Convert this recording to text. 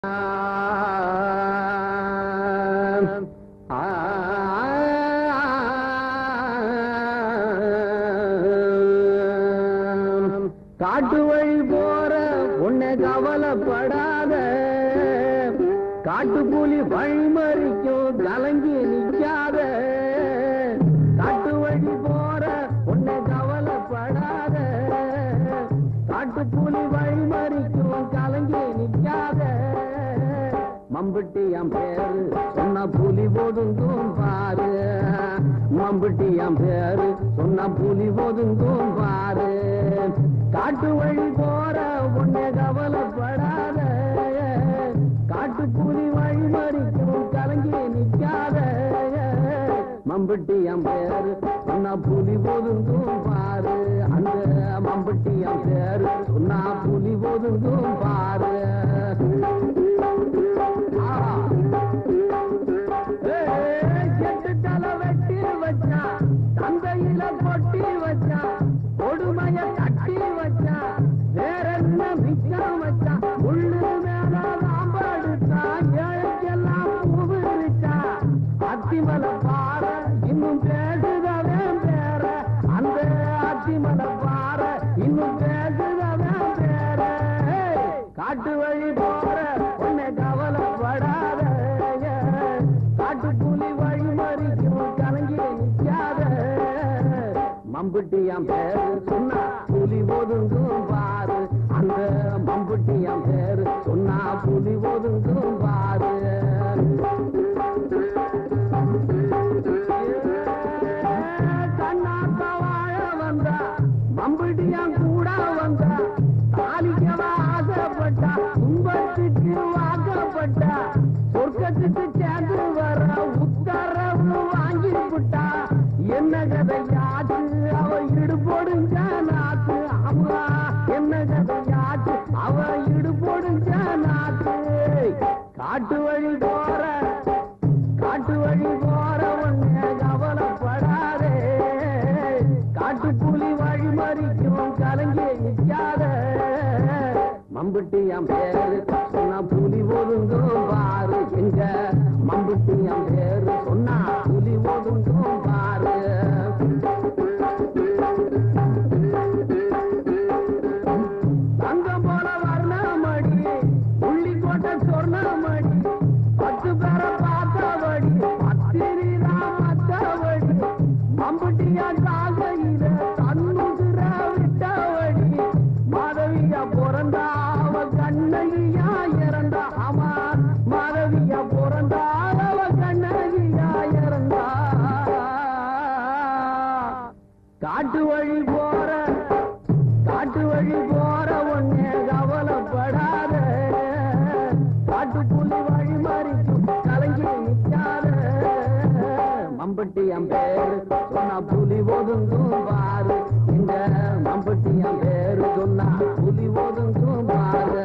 காட்டு வழி போற உன்னை கவலைப்படாத காட்டு புலி வழிமறிக்கும் கலங்கி நிக்காத காட்டு வழி போற உன்னை கவலைப்படாத காட்டு புலி வழிமறிக்கும் கலங்கி நிக்காத மம்புட்டி என் பேரு சொன்ன புலி ஒதுங்கும் பாரு மம்புட்டி என் பேரு சொன்ன புலி ஒதுங்கும் பாரு காட்டு வழி போற உன்னை கவலைப்படாத காட்டு புலி வழி மறிக்கும் கலங்கி நிக்காத மம்புட்டி என் பேரு சொன்ன புலி ஒதுங்கும் பாரு அந்த மம்புட்டி என் பேரு சொன்னா புலி ஒதுங்கும் பாரு எட்டு தலை வெட்டி வச்சா தந்தையில கொட்டி வச்சா கொடுமைய கட்டி வச்சா வேற என்ன மிச்சம் வச்சா உள்ளு மேல நாம்படுத்தா ஏழைக்கெல்லாம் பூவிரிச்சா அத்திமல பாற இன்னும் பேசுதவே பேர அந்த அத்திமல பாற இன்னும் பேசுதவே பேர காட்டு வழி போற உன்னை கவலைப்படாத காட்டு புலி வழி மறிக்கும் கலங்கி நிக்காத மம்புட்டியாம் பேரு சொன்னா புலி ஒதுங்கும் பாரு அந்த மம்புட்டியாம் பேரு சொன்னா புலி ஒதுங்கும் பாரு கண்ணாத்த வாழ வந்தா மம்புட்டியாம் கூட வந்தா தாலிக்கவ ஆசைப்பட்டா துன்பத்துக்கு வாக்கப்பட்டா சொர்க்கத்துக்கு சேர்ந்து வர உத்தரவு வாங்கி விட்டா என்ன கதையாச்சு அவ இடுபொடுங்க நாத்து அம்மா என்ன கதையாச்சு அவ இடுபொடுங்க நாத்து காட்டு வழி போற காட்டு வழி போற ஒண்ணு கவலைப்படாதே காட்டு புலி வழி மறிக்கும் கலங்கி நிக்காத மம்புட்டி என் பேரு சொன்னா புலி ஒதுங்கும் பாரு எங்க மம்புட்டி என் பேரு சொன்னா புலி ஒதுங்கும் பாரு தங்கம் போல வர்ணமடி உள்ளி கோட்டை சொர்ணமடி பத்து பேரை பார்த்தபடி பத்திரிதா மத்தபடி மம்புட்டியா காகையில தன்னுதிர விட்டபடி மாதவியா பிறந்தா அவ கண்ணகியா இறந்தா ஆமா மாதவியா பிறந்தா அவ கண்ணகியா இறந்தா காட்டு வழி போற காட்டு வழி போற ஒண்ணே கவலைப்படாத காட்டு புலி வழி மறிக்கும் கலங்கி நிக்காத மம்பட்டி என் பேரு சொன்னா புலி ஒதுங்கும் பாரு இந்த மம்பட்டி என் பேரு சொன்னா புலி ஒதுங்கும் பாரு